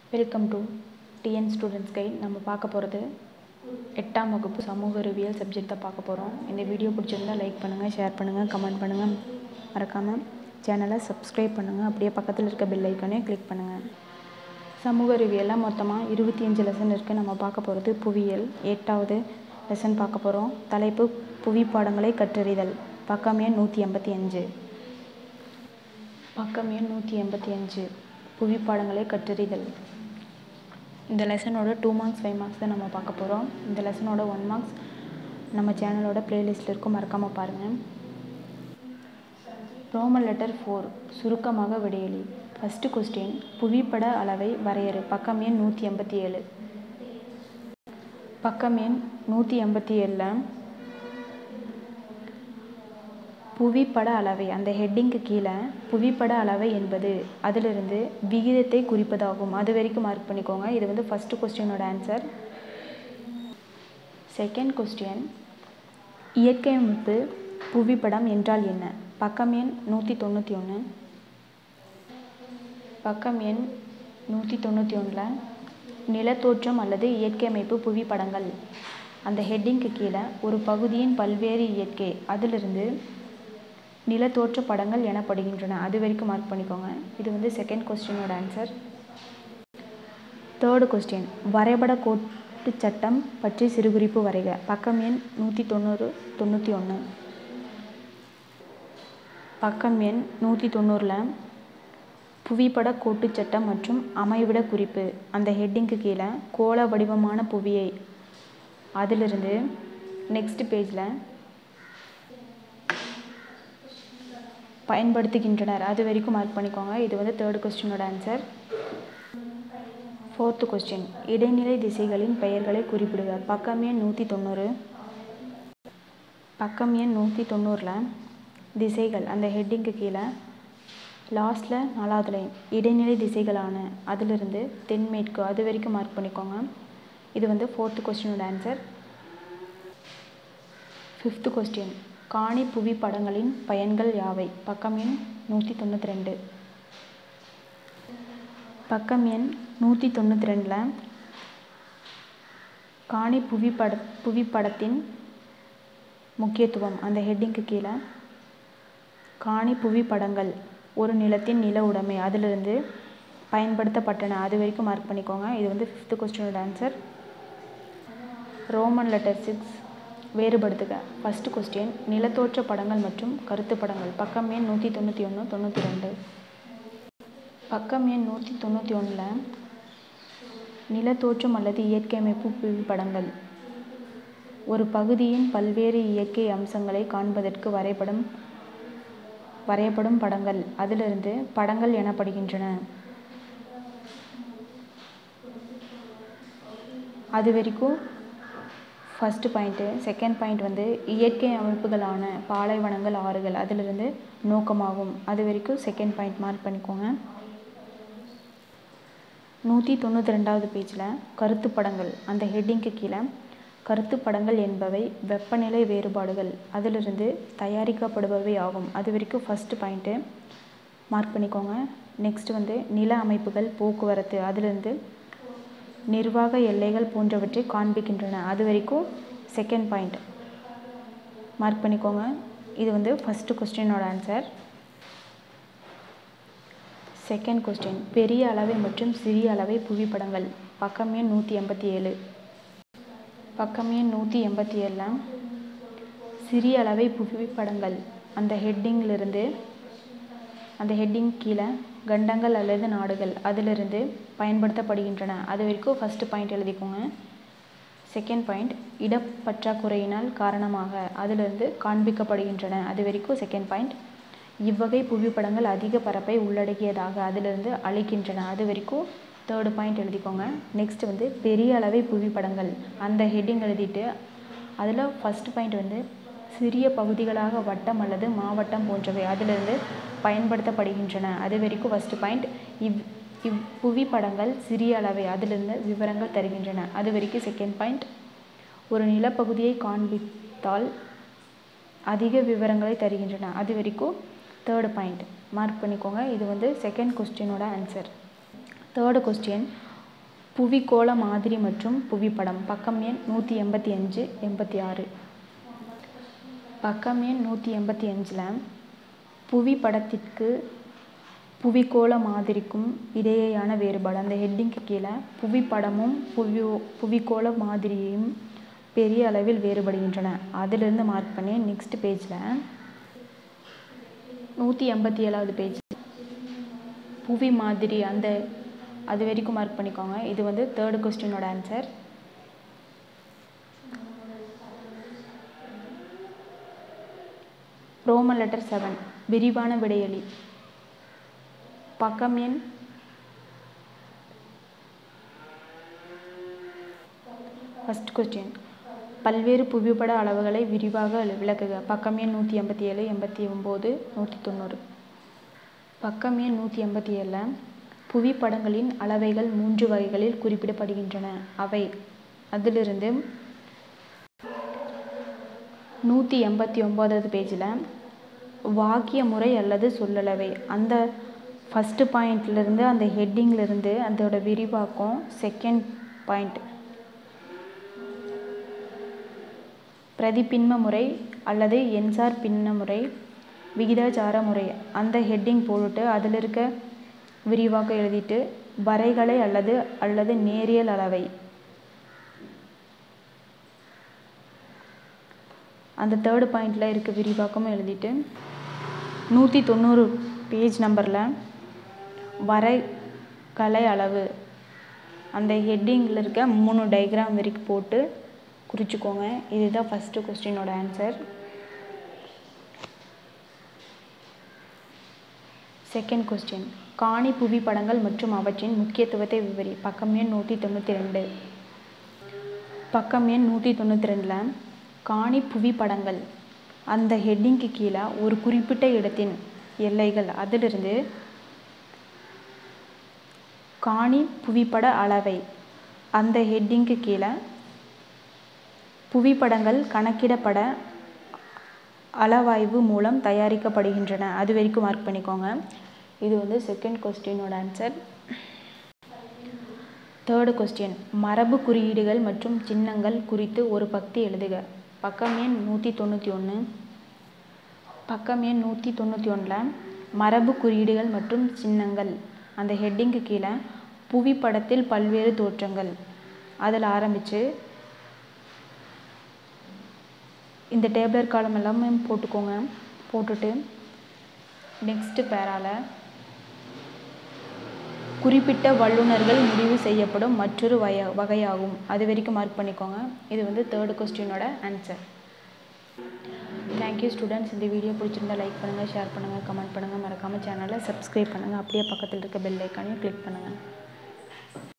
welcome to TN students guide நம்ம பார்க்க போகிறது எட்டாம் வகுப்பு சமூக அறிவியல் சப்ஜெக்ட் தான் பார்க்க போகிறோம் இந்த வீடியோ பிடிச்சிருந்தா லைக் பண்ணுங்கள் ஷேர் பண்ணுங்கள் கமெண்ட் பண்ணுங்கள் மறக்காமல் சேனலை சப்ஸ்கிரைப் பண்ணுங்கள் அப்படியே பக்கத்தில் இருக்க பெல் ஐக்கானே கிளிக் பண்ணுங்கள் சமூக அறிவியலில் மொத்தமாக இருபத்தி அஞ்சு லெசன் இருக்குது நம்ம பார்க்க போகிறது புவியியல் எட்டாவது லெசன் பார்க்க போகிறோம் தலைப்பு புவி பாடங்களை கற்றறிதல் பக்கம் எண் நூற்றி எண்பத்தி அஞ்சு பக்கம் எண் நூற்றி எண்பத்தி அஞ்சு புவி பாடங்களை கற்றறிதல் இந்த லெசனோட டூ மார்க்ஸ் ஃபைவ் மார்க்ஸ் தான் நம்ம பார்க்க போகிறோம் இந்த லெசனோட ஒன் மார்க்ஸ் நம்ம சேனலோட ப்ளேலிஸ்ட்டில் இருக்கும் மறக்காமல் பாருங்கள் ரோமன் லெட்டர் ஃபோர் சுருக்கமாக விடையளி ஃபஸ்ட்டு கொஸ்டின் புவிப்பட அளவை வரையறு பக்கம் எண் நூற்றி எண்பத்தி ஏழு பக்கம் எண் நூற்றி எண்பத்தி ஏழில் புவிப்பட அளவை அந்த ஹெட்டிங்க்கு கீழே புவிப்பட அளவை என்பது அதிலிருந்து விகிதத்தை குறிப்பதாகும் அது வரைக்கும் மார்க் பண்ணிக்கோங்க இது வந்து ஃபஸ்ட்டு கொஸ்டினோட ஆன்சர் செகண்ட் கொஸ்டின் இயற்கை அமைப்பு புவிப்படம் என்றால் என்ன பக்கம் எண் நூற்றி தொண்ணூற்றி ஒன்று பக்கம் எண் நூற்றி தொண்ணூற்றி ஒன்றில் நிலத்தோற்றம் அல்லது இயற்கை அமைப்பு புவிப்படங்கள் அந்த ஹெட்டிங்க்கு கீழே ஒரு பகுதியின் பல்வேறு இயற்கை அதிலிருந்து நிலத்தோற்ற படங்கள் எனப்படுகின்றன அது வரைக்கும் மார்க் பண்ணிக்கோங்க இது வந்து செகண்ட் கொஸ்டினோட ஆன்சர் தேர்டு கொஸ்டின் வரைபட கோட்டு சட்டம் பற்றி சிறுகுறிப்பு வரைக பக்கம் எண் நூற்றி தொண்ணூறு தொண்ணூற்றி ஒன்று பக்கம் எண் நூற்றி தொண்ணூறில் புவிப்பட கோட்டுச் சட்டம் மற்றும் அமைவிட குறிப்பு அந்த ஹெட்டிங்க்கு கீழே கோள வடிவமான புவியை அதிலிருந்து நெக்ஸ்ட் பேஜில் பயன்படுத்துகின்றனர் அது வரைக்கும் மார்க் பண்ணிக்கோங்க இது வந்து தேர்ட் கொஸ்டினோட ஆன்சர் ஃபோர்த்து கொஸ்டின் இடைநிலை திசைகளின் பெயர்களை குறிப்பிடுக பக்கம் எண் நூற்றி தொண்ணூறு பக்கம் எண் நூற்றி தொண்ணூறில் திசைகள் அந்த ஹெட்டிங்க்கு கீழே லாஸ்ட்டில் நாலாவது லைன் இடைநிலை திசைகளான அதிலிருந்து தென்மேற்கு அது வரைக்கும் மார்க் பண்ணிக்கோங்க இது வந்து ஃபோர்த்து கொஸ்டினோட ஆன்சர் ஃபிஃப்த்து கொஸ்டின் காணி புவி படங்களின் பயன்கள் யாவை பக்கம் எண் நூற்றி தொண்ணூற்றி ரெண்டு பக்கம் எண் நூற்றி தொண்ணூற்றி ரெண்டில் காணி புவி பட புவிப்படத்தின் முக்கியத்துவம் அந்த ஹெட்டிங்க்கு கீழே காணி புவிப்படங்கள் ஒரு நிலத்தின் நில உடைமை அதிலிருந்து பயன்படுத்தப்பட்டன அது வரைக்கும் மார்க் பண்ணிக்கோங்க இது வந்து ஃபிஃப்த்து கொஸ்டினோட ஆன்சர் ரோமன் லெட்டர் சிக்ஸ் வேறுபடுத்துக ஃபஸ்ட்டு கொஸ்டின் நிலத்தோற்ற படங்கள் மற்றும் கருத்து படங்கள் பக்கம் எண் நூற்றி தொண்ணூற்றி ஒன்று தொண்ணூற்றி ரெண்டு பக்கம் எண் நூற்றி தொண்ணூற்றி ஒன்றில் நிலத்தோற்றம் அல்லது இயற்கை அமைப்பு புவிப்படங்கள் ஒரு பகுதியின் பல்வேறு இயற்கை அம்சங்களை காண்பதற்கு வரைபடம் வரையப்படும் படங்கள் அதிலிருந்து படங்கள் எனப்படுகின்றன அது வரைக்கும் ஃபஸ்ட்டு பாயிண்ட்டு செகண்ட் பாயிண்ட் வந்து இயற்கை அமைப்புகளான பாலைவனங்கள் ஆறுகள் அதிலிருந்து நோக்கமாகும் அது வரைக்கும் செகண்ட் பாயிண்ட் மார்க் பண்ணிக்கோங்க நூற்றி தொண்ணூற்றி ரெண்டாவது பேஜில் கருத்து படங்கள் அந்த ஹெட்டிங்க்கு கீழே கருத்து படங்கள் என்பவை வெப்பநிலை வேறுபாடுகள் அதிலிருந்து தயாரிக்கப்படுபவை ஆகும் அது வரைக்கும் ஃபஸ்ட்டு பாயிண்ட்டு மார்க் பண்ணிக்கோங்க நெக்ஸ்ட் வந்து நில அமைப்புகள் போக்குவரத்து அதிலிருந்து நிர்வாக எல்லைகள் போன்றவற்றை காண்பிக்கின்றன அது வரைக்கும் செகண்ட் பாயிண்ட் மார்க் பண்ணிக்கோங்க இது வந்து ஃபஸ்ட்டு கொஸ்டினோட ஆன்சர் செகண்ட் கொஸ்டின் பெரிய அளவை மற்றும் சிறிய அளவை புவிப்படங்கள் பக்கம் எண் நூற்றி எண்பத்தி ஏழு பக்கம் எண் நூற்றி எண்பத்தி ஏழில் சிறிய அளவை புவிப்படங்கள் அந்த ஹெட்டிங்கிலிருந்து அந்த ஹெட்டிங் கீழே கண்டங்கள் அல்லது நாடுகள் அதிலிருந்து பயன்படுத்தப்படுகின்றன அது வரைக்கும் ஃபஸ்ட்டு பாயிண்ட் எழுதிக்கோங்க செகண்ட் பாயிண்ட் இடப்பற்றாக்குறையினால் காரணமாக அதிலிருந்து காண்பிக்கப்படுகின்றன அது வரைக்கும் செகண்ட் பாயிண்ட் இவ்வகை புவிப்படங்கள் அதிக பரப்பை உள்ளடக்கியதாக அதிலிருந்து அளிக்கின்றன அது வரைக்கும் தேர்டு பாயிண்ட் எழுதிக்கோங்க நெக்ஸ்ட் வந்து பெரிய அளவை புவிப்படங்கள் அந்த ஹெட்டிங் எழுதிட்டு அதில் ஃபஸ்ட் பாயிண்ட் வந்து சிறிய பகுதிகளாக வட்டம் அல்லது மாவட்டம் போன்றவை அதிலிருந்து பயன்படுத்தப்படுகின்றன அது வரைக்கும் ஃபஸ்ட்டு பாயிண்ட் இவ் இவ் புவிப்படங்கள் சிறிய அளவை அதிலிருந்து விவரங்கள் தருகின்றன அது வரைக்கும் செகண்ட் பாயிண்ட் ஒரு நிலப்பகுதியை காண்பித்தால் அதிக விவரங்களை தருகின்றன அது வரைக்கும் தேர்டு பாயிண்ட் மார்க் பண்ணிக்கோங்க இது வந்து செகண்ட் கொஸ்டினோட ஆன்சர் தேர்டு கொஸ்டின் புவிக்கோள மாதிரி மற்றும் புவிப்படம் பக்கம் எண் நூற்றி எண்பத்தி அஞ்சு எண்பத்தி ஆறு பக்கம் எண் நூற்றி எண்பத்தி அஞ்சில் புவிப்படத்திற்கு புவிக்கோள மாதிரிக்கும் இடையேயான வேறுபாடு அந்த ஹெட்டிங்க்கு கீழே புவிப்படமும் புவி புவிக்கோள மாதிரியும் பெரிய அளவில் வேறுபடுகின்றன அதிலிருந்து மார்க் பண்ணி நெக்ஸ்ட் பேஜில் நூற்றி எண்பத்தி ஏழாவது பேஜ் புவி மாதிரி அந்த அது வரைக்கும் மார்க் பண்ணிக்கோங்க இது வந்து தேர்டு கொஸ்டினோட ஆன்சர் ரோமன் லெட்டர் செவன் விரிவான விடையளி பக்கம் எண் ஃபஸ்ட் கொஸ்டின் பல்வேறு புவிப்பட அளவுகளை விரிவாக விளக்குக பக்கம் எண் நூற்றி எண்பத்தி ஏழு எண்பத்தி ஒம்பது நூற்றி தொண்ணூறு பக்கம் எண் நூற்றி எண்பத்தி ஏழில் புவிப்படங்களின் அளவைகள் மூன்று வகைகளில் குறிப்பிடப்படுகின்றன அவை அதிலிருந்து நூற்றி எண்பத்தி ஒம்போதாவது பேஜில் வாக்கிய முறை அல்லது சொல்லளவை அந்த ஃபஸ்ட்டு பாயிண்ட்லேருந்து அந்த ஹெட்டிங்லேருந்து அதோட விரிவாக்கம் செகண்ட் பாயிண்ட் பிரதிபின்ம முறை அல்லது என்சார் பின்ன முறை விகிதாச்சார முறை அந்த ஹெட்டிங் போட்டுட்டு அதில் இருக்க விரிவாக்கம் எழுதிட்டு வரைகலை அல்லது அல்லது நேரியல் அளவை அந்த தேர்டு பாயிண்டில் இருக்க விரிவாக்கமும் எழுதிட்டு நூற்றி தொண்ணூறு பேஜ் நம்பரில் வரைகலை அளவு அந்த ஹெட்டிங்கில் இருக்க மூணு டைக்ராம் வரைக்கும் போட்டு குறிச்சிக்கோங்க இதுதான் ஃபஸ்ட்டு கொஸ்டினோட ஆன்சர் செகண்ட் கொஸ்டின் காணி புவிப்படங்கள் மற்றும் அவற்றின் முக்கியத்துவத்தை விவரி பக்கம் எண் நூற்றி தொண்ணூற்றி ரெண்டு பக்கம் எண் நூற்றி தொண்ணூற்றி ரெண்டில் காணி புவிப்படங்கள் அந்த ஹெட்டிங்க்கு கீழே ஒரு குறிப்பிட்ட இடத்தின் எல்லைகள் அதிலிருந்து காணி புவிப்பட அளவை அந்த ஹெட்டிங்க்கு கீழே புவிப்படங்கள் கணக்கிடப்பட அளவாய்வு மூலம் தயாரிக்கப்படுகின்றன அது வரைக்கும் மார்க் பண்ணிக்கோங்க இது வந்து செகண்ட் கொஸ்டினோட ஆன்சர் தேர்டு கொஸ்டின் மரபு குறியீடுகள் மற்றும் சின்னங்கள் குறித்து ஒரு பக்தி எழுதுக பக்கம் எண் நூற்றி தொண்ணூற்றி ஒன்று பக்கம் எண் நூற்றி தொண்ணூற்றி ஒன்றில் மரபு குறியீடுகள் மற்றும் சின்னங்கள் அந்த ஹெட்டிங்க்கு கீழே புவிப்படத்தில் பல்வேறு தோற்றங்கள் அதில் ஆரம்பித்து இந்த டேப்லர் காலம் எல்லாமே போட்டுக்கோங்க போட்டுட்டு நெக்ஸ்ட்டு பேரால் குறிப்பிட்ட வல்லுநர்கள் முடிவு செய்யப்படும் மற்றொரு வய வகையாகும் அது வரைக்கும் மார்க் பண்ணிக்கோங்க இது வந்து தேர்டு கொஸ்டினோட ஆன்சர் தேங்க்யூ ஸ்டூடெண்ட்ஸ் இந்த வீடியோ பிடிச்சிருந்தா லைக் பண்ணுங்கள் ஷேர் பண்ணுங்கள் கமெண்ட் பண்ணுங்கள் மறக்காமல் சேனலை சப்ஸ்கிரைப் பண்ணுங்கள் அப்படியே பக்கத்தில் இருக்க பெல் ஐக்கானையும் கிளிக் பண்ணுங்கள்